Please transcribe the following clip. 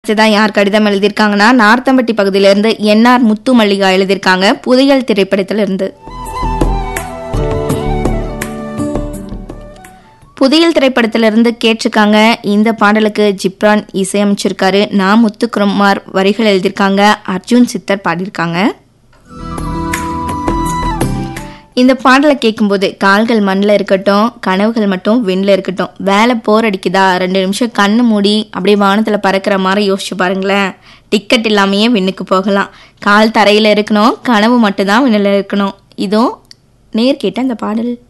அடுத்ததா யார் கடிதம் எழுதியிருக்காங்கன்னா நார்த்தம்பட்டி பகுதியிலிருந்து என்ஆர் முத்து மல்லிகா எழுதியிருக்காங்க புதையல் திரைப்படத்திலிருந்து புதையல் திரைப்படத்திலிருந்து கேட்டிருக்காங்க இந்த பாடலுக்கு ஜிப்ரான் இசையமைச்சிருக்காரு நான் முத்துக்குமார் வரிகள் எழுதியிருக்காங்க அர்ஜுன் சித்தர் பாடியிருக்காங்க இந்த பாடலை கேட்கும்போது கால்கள் மண்ணில் இருக்கட்டும் கனவுகள் மட்டும் விண்ணில் இருக்கட்டும் வேலை போர் அடிக்குதா ரெண்டு நிமிஷம் கண்ணு மூடி அப்படியே வானத்தில் பறக்கிற மாதிரி யோசிச்சு பாருங்களேன் டிக்கெட் இல்லாமையே விண்ணுக்கு போகலாம் கால் தரையில் இருக்கணும் கனவு மட்டும்தான் விண்ணில் இருக்கணும் இதோ நேர் கேட்ட அந்த பாடல்